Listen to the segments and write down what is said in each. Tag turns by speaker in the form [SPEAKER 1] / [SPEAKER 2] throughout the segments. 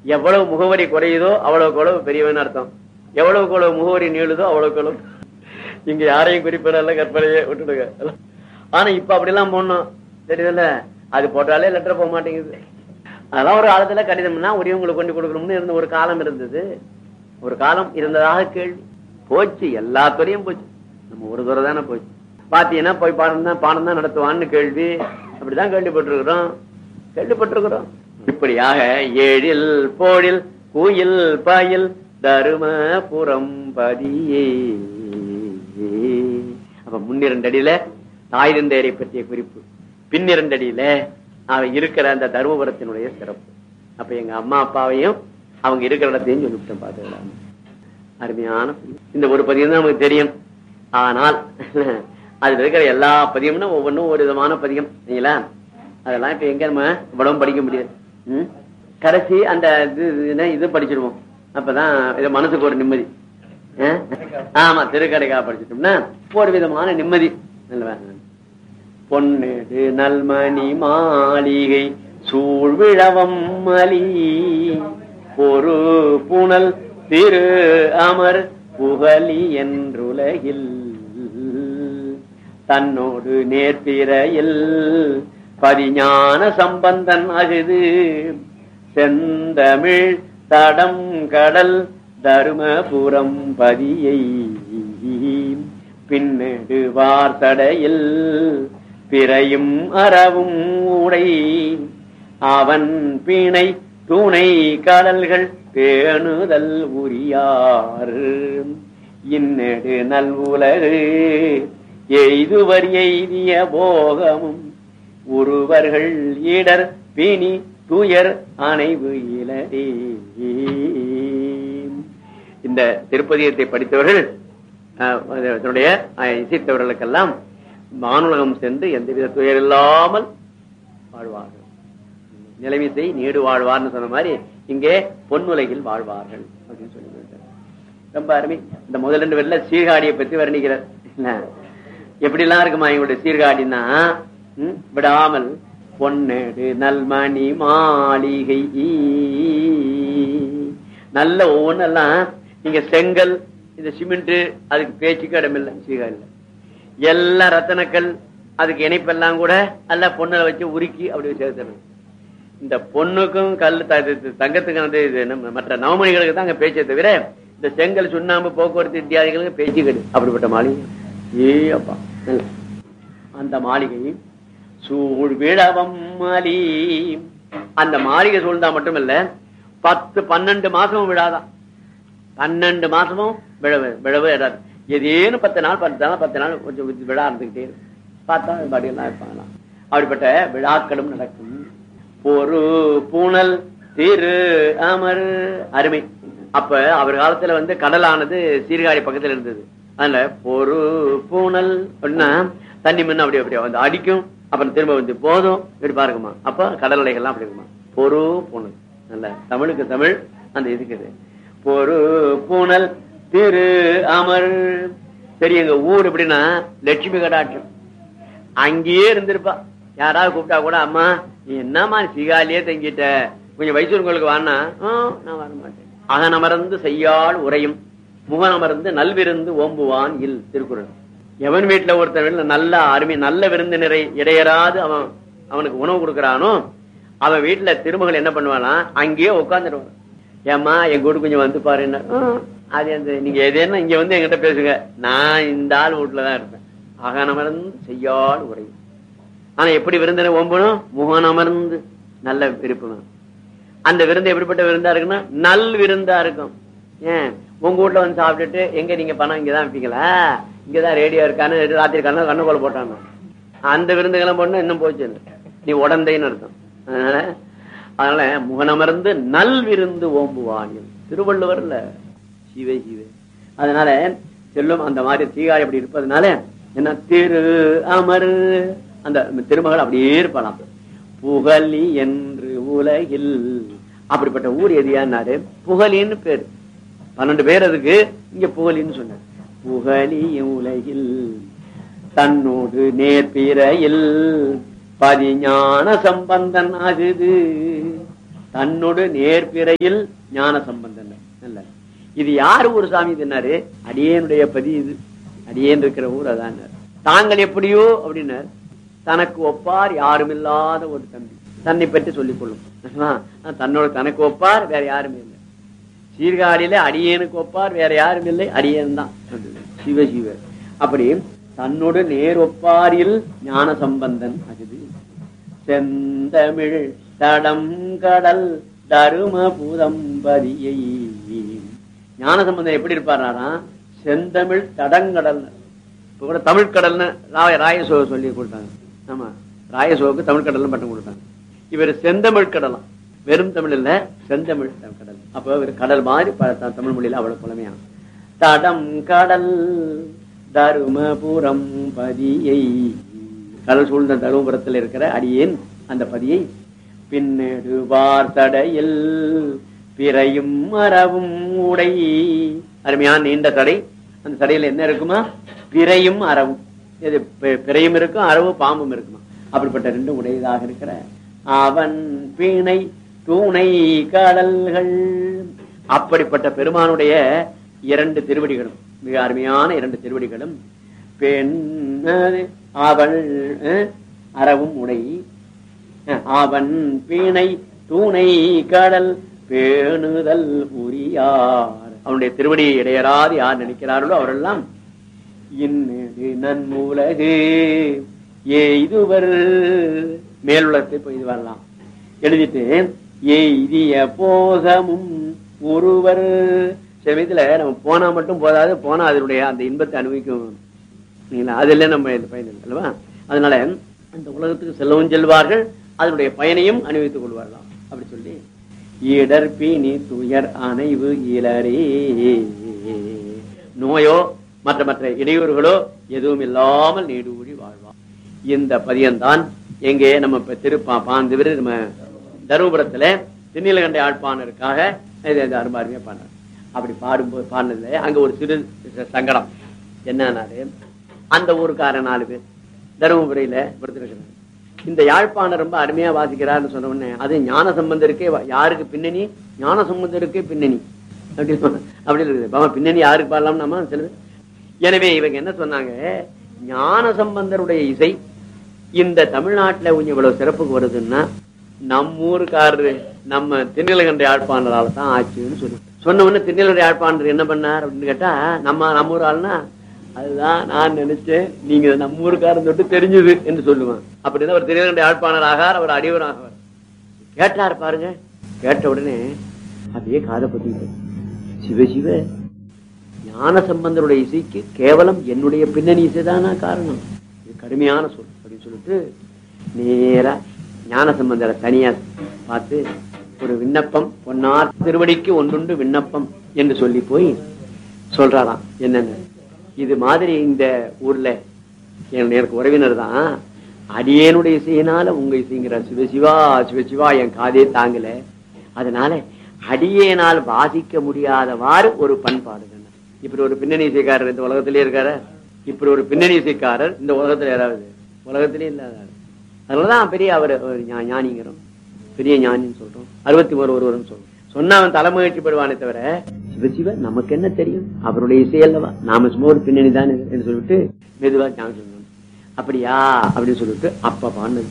[SPEAKER 1] எவ்வளவு முகவரி குறையுதோ அவ்வளவுக்கு அவ்வளவு பெரியவன் அர்த்தம் எவ்வளவுக்கு அவ்வளவு முகவரி நீளுதோ அவ்வளவுக்கு அவ்வளவு இங்க யாரையும் குறிப்பிடல கற்பனையே விட்டுடுங்க ஆனா இப்ப அப்படிலாம் போடணும் தெரியுதுல்ல அது போட்டாலே லெட்டர் போக மாட்டேங்குது அதெல்லாம் ஒரு காலத்துல கடிதம்னா உரியவங்களுக்கு கொண்டு கொடுக்கணும்னு இருந்த ஒரு காலம் இருந்தது ஒரு காலம் இருந்ததாக கேள்வி போச்சு எல்லா துறையும் போச்சு நம்ம ஒரு துறை தானே போச்சு பாத்தீங்கன்னா போய் பாடம் தான் பாடம் தான் நடத்துவான்னு கேள்வி அப்படிதான் கேள்விப்பட்டிருக்கிறோம் கேள்விப்பட்டிருக்கிறோம் இப்படியாக ஏழில் போழில் கூயில் பாயில் தருமபுரம் பதியே அப்ப முன்னிரண்டு அடியில தாய்தந்தையரை பற்றிய குறிப்பு பின்னிரண்டு அடியில அவன் இருக்கிற அந்த தருமபுரத்தினுடைய சிறப்பு அப்ப எங்க அம்மா அப்பாவையும் அவங்க இருக்கிற இடத்தையும் சொல்லிவிட்டேன் பாத்துக்கலாம் அருமையான பதியம். இந்த ஒரு பதியம் தான் நமக்கு தெரியும் ஆனால் அதுல இருக்கிற எல்லா பதியம்னா ஒவ்வொன்றும் ஒரு விதமான பதியம் சரிங்களா அதெல்லாம் இப்ப எங்க நம்ம இவ்வளவும் படிக்க முடியாது ம்? கடைசி அந்த இது இதுன்னா இது படிச்சிருவோம் அப்பதான் இது மனசுக்கு ஒரு நிம்மதி ஆ? ஆமா திருக்கடைக்கா படிச்சிட்டோம்னா ஒரு விதமான நிம்மதி நல்லவா? பொன்னேடு நல்மணி மாளிகை சூழ்விழவம் மலி ஒரு புனல் திரு அமர் புகழி என்றுலகில் தன்னோடு நேர்த்திரையில் பதிஞான சம்பந்தன் அகுது செந்தமிழ் தடம் கடல் தருமபுரம் பதியை பின்னெடு வார்த்தடையில் பிறையும் அறவும் உடை அவன் பிணை துணை கடல்கள் பேணுதல் உரியார் இன்னெடு நல்வுலகு எய்துவர் எய்திய போகமும் ஒருவர்கள் இடர் பிணி துயர் அணைவு இலரே இந்த திருப்பதியத்தை படித்தவர்கள் அஹ், அதனுடைய அஹ், இசைத்தவர்களுக்கெல்லாம் வானுலகம் சென்று எந்தவித துயர் இல்லாமல் வாழ்வார்கள் நிலைமிசை நீடு வாழ்வார்னு சொன்ன மாதிரி இங்கே பொன்னுலகில் வாழ்வார்கள் அப்படின்னு சொல்லி கொடுத்தார். ரொம்ப அருமை இந்த முதல் ரெண்டு பேர்ல சீர்காழியை பத்தி வர்ணிக்கிறார் என்ன? எப்படி எல்லாம் இருக்குமா இவங்களுடைய சீர்காழின்னா ம், விடாமல் பொன்னேடு நல்மணி மாளிகை நல்ல ஒவ்வொன்னெல்லாம் நீங்க செங்கல் இந்த சிமெண்ட் அதுக்கு பேச்சுக்கு இடமில்லை சீர்காழியில எல்லாம் ரத்தனக்கல் அதுக்கு இணைப்பெல்லாம் கூட எல்லாம் பொண்ணுல வச்சு உருக்கி அப்படி சேர்த்துறது இந்த பொண்ணுக்கும் கல் த- இது தங்கத்துக்கு வந்து இது நம்ம மற்ற நவமணிகளுக்கு தான் அங்க பேச்சே தவிர இந்த செங்கல் சுண்ணாம்பு போக்குவரத்து இத்தியாதிகளுக்கு பேச்சு கிடையாது அப்படிப்பட்ட மாளிகை ஏ அப்பா நல்ல. அந்த மாளிகை சூழ் விழவம் மாலி அந்த மாளிகை சூழ்ந்தா மட்டுமல்ல பத்து பன்னெண்டு மாசமும் விழாதான் பன்னெண்டு மாசமும் விழவு விழவே இடாது ஏதேனும் பத்து நாள் பத்து நாள் பத்து நாள் கொஞ்சம் விழா இருந்துகிட்டே இருக்கும் பார்த்தா பாடியெல்லாம் இருப்பாங்களாம் அப்படிப்பட்ட விழாக்களும் நடக்கும் ஒரு பூனல் திரு அமர் அருமை அப்ப அவர் காலத்துல வந்து கடலானது சீர்காழி பக்கத்துல இருந்தது அதனால ஒரு பூனல் அப்படின்னா தண்ணி முன்ன அப்படி அப்படியே வந்து அடிக்கும் அப்புறம் திரும்ப வந்து போதும் இப்படி பாருங்கம்மா அப்ப கடல் அலைகள்லாம் அப்படி இருக்குமா பொறு பூனல் நல்ல தமிழுக்கு தமிழ் அந்த இதுக்குது பொறு பூனல் திரு அமர் சரி எங்க ஊர் எப்படின்னா லட்சுமி கடாட்சம் அங்கேயே இருந்திருப்பா யாராவது கூப்பிட்டா கூட அம்மா நீ என்னம்மா சீகாலியே தங்கிட்ட கொஞ்சம் வயசுங்களுக்கு வானா நான் வர மாட்டேன் அகனமர்ந்து செய்யாள் உரையும் முகனமர்ந்து நல்விருந்து ஓம்புவான் இல் திருக்குறள் எவன் வீட்டுல ஒருத்தன் வீட்டுல நல்ல அருமை நல்ல விருந்தினரை இடையராது அவன் அவனுக்கு உணவு கொடுக்கறானோ அவன் வீட்டுல திருமகள் என்ன பண்ணுவானா அங்கேயே உட்காந்துருவான் ஏம்மா எங்க வீட்டு கொஞ்சம் வந்து பாருன்னா அது அந்த நீங்க எதேன்னா இங்க வந்து என்கிட்ட பேசுங்க நான் இந்த ஆள் வீட்டுலதான் இருப்பேன் அகனமர்ந்து செய்யாள் உரையும் ஆனா எப்படி விருந்தினர் ஓம்பணும் முகனமர்ந்து நல்ல விருப்பம் அந்த விருந்து எப்படிப்பட்ட விருந்தா இருக்குன்னா நல் விருந்தா இருக்கும் ஏன் உங்க வீட்டுல வந்து சாப்பிட்டுட்டு எங்க நீங்க பணம் இங்கதான் வைப்பீங்களா இங்கதான் ரேடியோ இருக்கான்னு ராத்திரி கண்ணு கண்ணுக்கோல போட்டாங்க அந்த விருந்துகள்லாம் போனா இன்னும் போச்சு நீ உடந்தைன்னு அர்த்தம் அதனால அதனால முகனமர்ந்து நல் விருந்து ஓம்புவானில் திருவள்ளுவர்ல சிவே சிவே அதனால செல்லும் அந்த மாதிரி தீகாரி அப்படி இருப்பதனால என்ன திரு அமர் அந்த திருமகள் அப்படியே இருப்பாளாம் புகழி என்று உலகில் அப்படிப்பட்ட ஊர் எதியானாரு புகழின்னு பேரு பன்னெண்டு பேர் அதுக்கு இங்க புகழின்னு சொன்னார் புகழி உலகில் தன்னோடு நேர்பிறையில் பதிஞான சம்பந்தன் அகுது தன்னோடு நேர்பிறையில் ஞான சம்பந்தன் நல்ல இது யாரு ஒரு சாமி தின்னாரு அடியேனுடைய பதி இது அடியேன் இருக்கிற ஊர் அதான் தாங்கள் எப்படியோ அப்படின்னார் தனக்கு ஒப்பார் யாரும் இல்லாத ஒரு தம்பி தன்னை பற்றி சொல்லிக் கொள்ளும் ஆமா, தன்னோட தனக்கு ஒப்பார் வேற யாருமே இல்லை சீர்காழியில அடியேனுக்கு ஒப்பார் வேற யாரும் இல்லை அடியேன் தான் சிவ சிவ அப்படி தன்னோடு நேர் ஒப்பாரில் ஞான சம்பந்தன் அகுது செந்தமிழ் தடம் கடல் தரும புதம்பதியை ஞான சம்பந்தன் எப்படி இருப்பாரா செந்தமிழ் தடங்கடல் இப்ப கூட தமிழ் கடல்னு ராய ராயசோ சொல்லி கொடுத்தாங்க ஆமா ராயசோவுக்கு தமிழ் கடல்னு பட்டம் கொடுத்தாங்க இவர் செந்தமிழ் கடலாம் வெறும் தமிழ் இல்ல செந்தமிழ் தமிழ் கடல் அப்ப இவர் கடல் மாதிரி ப- த- தமிழ் மொழியில அவ்வளவு புலமையா தடம் கடல் தருமபுரம் பதியை கடல் சூழ்ந்த தருமபுரத்தில் இருக்கிற அடியேன் அந்த பதியை பின்னெடுவார் தடையில் பிறையும் மரவும் உடை அருமையான நீண்ட தடை அந்த தடையில என்ன இருக்குமா பிறையும் அறவும் இது பி- பிறையும் இருக்கும் அரவு பாம்பும் இருக்குமா அப்படிப்பட்ட ரெண்டு உடையதாக இருக்கிற அவன் பீணை தூணை கடல்கள் அப்படிப்பட்ட பெருமானுடைய இரண்டு திருவடிகளும் மிக அருமையான இரண்டு திருவடிகளும் பெண் அவள் அஹ், அறவும் உடை அவன் பீணை தூணை கடல் பேணுதல் புரியார் அவனுடைய திருவடியை இடையராது யார் நினைக்கிறார்களோ அவரெல்லாம் இன்னது நன்மூலகு எய்துவர் மேலுலகத்தை போய் இது வரலாம் எழுதிட்டு எய்திய போசமும் ஒருவர் சமயத்துல நம்ம போனா மட்டும் போதாது போனா அதனுடைய அந்த இன்பத்தை அனுபவிக்கும் இல்லைங்களா? அதில் நம்ம இந்த பயன் இல்லை அல்லவா அதனால அந்த உலகத்துக்கு செல்லவும் செல்வார்கள் அதனுடைய பயனையும் அனுபவித்துக் கொள்வார்களாம் அப்படி சொல்லி இடர்பிணி துயர் அணைவு இளரே நோயோ மற்ற மற்ற இடையூறுகளோ எதுவும் இல்லாமல் நீடூழி வாழ்வான் இந்த பதியம்தான் எங்கே நம்ம இப்ப திருப்பா பாந்திவர் நம்ம தருமபுரத்துல திருநீலகண்ட ஆழ்ப்பானருக்காக இது இது அருமை அருமையா பாடினார் அப்படி பாடும்போது பாடினதுல அங்க ஒரு சிறு சங்கடம் என்னன்னாரு அந்த ஊருக்கார நாலு பேர் தருமபுரியில படுத்திருக்கிறாங்க இந்த யாழ்ப்பாணம் ரொம்ப அருமையா வாசிக்கிறார்னு சொன்ன உடனே அது ஞான சம்பந்தருக்கே வ- யாருக்கு பின்னணி ஞான சம்பந்தருக்கே பின்னணி அப்படி சொன்ன- அப்படி இருக்குது பாவம் பின்னணி யாருக்கு பாடலாம் நம்ம சிலது எனவே இவங்க என்ன சொன்னாங்க ஞான சம்பந்தருடைய இசை இந்த தமிழ்நாட்டுல கொஞ்சம் இவ்வளவு சிறப்புக்கு வருதுன்னா நம்ம ஊருக்காரரு நம்ம திருநீலகண்ட யாழ்ப்பாணரால தான் ஆச்சுன்னு சொல்லி சொன்ன உடனே திருநீலகண்ட யாழ்ப்பாணர் என்ன பண்ணார் அப்படின்னு கேட்டா நம்ம நம்ம ஊர் ஆளுனா அதுதான் நான் நினைச்சேன் நீங்க நம்ம ஊருக்காரன் தொட்டு தெரிஞ்சது என்று சொல்லுவேன் அப்படின்னா அவர் திருநீலகண்ட யாழ்ப்பாணர் ஆகார் அவர் அடிவர் ஆகார் கேட்டார் பாருங்க கேட்ட உடனே அப்படியே காதை பத்தி சிவ சிவ ஞான சம்பந்தருடைய இசைக்கு கேவலம் என்னுடைய பின்னணி இசைதானா காரணம் இது கடுமையான சொல் அப்படின்னு சொல்லிட்டு நேரா ஞான சம்பந்தரை தனியா பார்த்து ஒரு விண்ணப்பம் பொன்னார் திருவடிக்கு ஒன்றுண்டு விண்ணப்பம் என்று சொல்லி போய் சொல்றாராம் என்னன்னு இது மாதிரி இந்த ஊர்ல என் எனக்கு உறவினர் தான் அடியேனுடைய இசையினால உங்க இசைங்கிற சிவசிவா சிவசிவா என் காதே தாங்கல அதனால அடியேனால் வாசிக்க முடியாதவாறு ஒரு பண்பாடுங்க இப்படி ஒரு பின்னணி இசைக்காரர் இந்த உலகத்திலே இருக்காரு இப்படி ஒரு பின்னணி இசைக்காரர் இந்த உலகத்துல யாராவது உலகத்திலே இல்லாத ஆளு. அதனாலதான் பெரிய அவர் ஒரு ஞா- ஞானிங்கிறோம் பெரிய ஞானின்னு சொல்றோம் அறுபத்தி ஒரு ஒருவரும் சொல்றோம் சொன்னா அவன் தலைமகிழ்ச்சி பெறுவானே தவிர சிவசிவ நமக்கு என்ன தெரியும் அவருடைய இசை அல்லவா நாம சும்மா ஒரு பின்னணி தான் என்று சொல்லிட்டு மெதுவா ஞானம் சொல்லணும் அப்படியா அப்படின்னு சொல்லிட்டு அப்ப பாடினது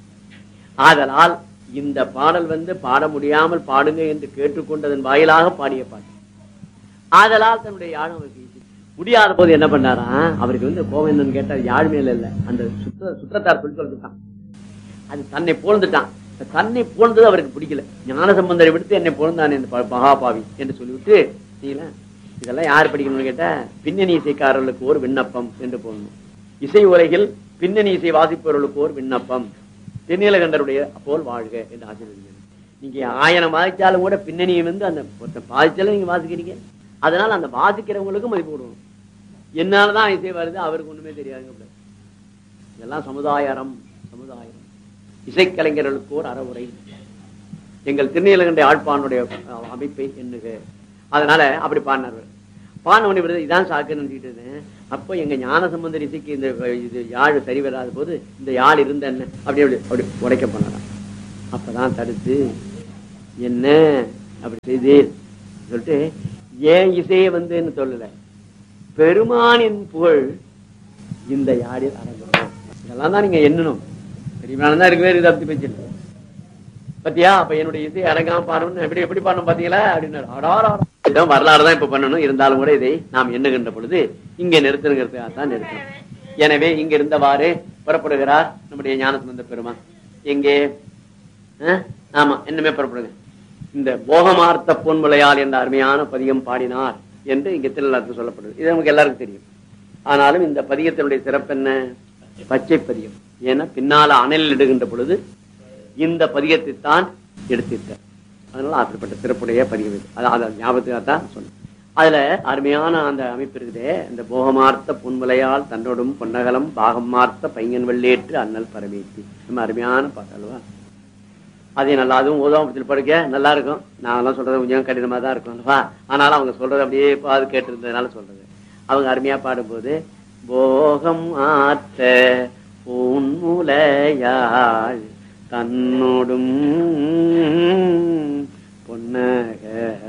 [SPEAKER 1] ஆதலால் இந்த பாடல் வந்து பாட முடியாமல் பாடுங்க என்று கேட்டுக்கொண்டதன் வாயிலாக பாடிய பாட்டு ஆதலால் தன்னுடைய யாழ் அவருக்கு ஈசி. முடியாத போது என்ன பண்ணாரா அவருக்கு வந்து கோவம் என்னன்னு கேட்டா யாழ் மேல இல்ல அந்த சுத்த சுற்றத்தார் சொல்லி சொல்லிட்டான் அது தன்னை போழ்ந்துட்டான் தன்னை போழ்ந்தது அவருக்கு பிடிக்கல ஞான சம்பந்தரை விடுத்து என்னை போழ்ந்தான் இந்த ப- மகாபாவி என்று சொல்லிவிட்டு சரிங்களா? இதெல்லாம் யார் படிக்கணும்னு கேட்டா பின்னணி இசைக்காரர்களுக்கு ஒரு விண்ணப்பம் என்று போடணும் இசை உலகில் பின்னணி இசை வாசிப்பவர்களுக்கு ஒரு விண்ணப்பம் திருநீலகண்டருடைய போல் வாழ்க என்று ஆசீர்வதிக்கணும் நீங்க ஆயிரம் வாசிச்சாலும் கூட பின்னணியை வந்து அந்த ஒருத்தன் வாசிச்சாலும் நீங்க வாசிக்கிறீங்க அதனால அந்த வாசிக்கிறவங்களுக்கு மதிப்பு கொடுக்கணும் என்னாலதான் இசை வருது அவருக்கு ஒண்ணுமே தெரியாதுங்க அப்படி. இதெல்லாம் சமுதாயம் சமுதாயம் இசைக்கலைஞர்களுக்கு ஒரு அறவுரை எங்கள் திருநீலகண்ட ஆழ்ப்பானுடைய அஹ், அமைப்பை எண்ணுக அதனால அப்படி பாடினார் பாடினவனி விருது இதான் சாக்குன்னு நினைச்சிட்டு இருந்தேன் அப்போ எங்க ஞான சம்பந்தர் இசைக்கு இந்த இது யாழ் சரி வராத போது இந்த யாழ் இருந்த என்ன அப்படி அப்படி அப்படி உடைக்க பண்ணலாம் அப்பதான் தடுத்து என்ன அப்படி செய்தீர் சொல்லிட்டு ஏன் இசையை வந்துன்னு சொல்லல பெருமானின் புகழ் இந்த யாரில் அடங்கணும் இதெல்லாம் தான் நீங்க எண்ணணும் பெரியமான தான் இருக்கு வேறு தப்பி பேச்சு பத்தியா அப்ப என்னுடைய இசை அடங்காம பாடணும் எப்படி எப்படி பாடணும் பாத்தீங்களா அப்படின்னாரு அடாரா இதான் வரலாறு தான் இப்ப பண்ணணும் இருந்தாலும் கூட இதை நாம் எண்ணுகின்ற பொழுது இங்க நிறுத்தணுங்கிறதுக்காக தான் நிறுத்தணும் எனவே இங்க இருந்தவாறு புறப்படுகிறார் நம்முடைய ஞானசுமந்த பெருமான் எங்கே அஹ்? ஆமா என்னமே புறப்படுங்க இந்த போகமார்த்த பொன்முலையால் என்ற அருமையான பதிகம் பாடினார் என்று இங்க திருநள்ளாற்று சொல்லப்படுது இது நமக்கு எல்லாருக்கும் தெரியும் ஆனாலும் இந்த பதிகத்தினுடைய சிறப்பு என்ன பச்சை பதிகம் ஏன்னா பின்னால அனலில் இடுகின்ற பொழுது இந்த பதிகத்தை தான் எடுத்திருக்கார் அதனால அப்படிப்பட்ட சிறப்புடைய பதிகம் இது அது அதை ஞாபகத்துக்காக தான் சொன்னேன் அதுல அருமையான அந்த அமைப்பு இருக்குதே இந்த போகமார்த்த பொன்முலையால் தன்னோடும் பொன்னகலம் பாகம் மார்த்த பையன் வெள்ளேற்று அண்ணல் பரமேத்தி நம்ம அருமையான பாட்டு அல்லவா அதே நல்லா அதுவும் ஓதாமத்தில் படுக்க நல்லா இருக்கும் நான்லாம் சொல்றது கொஞ்சம் கடினமா தான் இருக்கும் அல்லவா ஆனாலும் அவங்க சொல்றது அப்படியே பாது கேட்டிருந்ததுனால சொல்றது அவங்க அருமையா பாடும்போது போகம் ஆத்த பொன்முலையாள் தன்னோடும் பொன்னக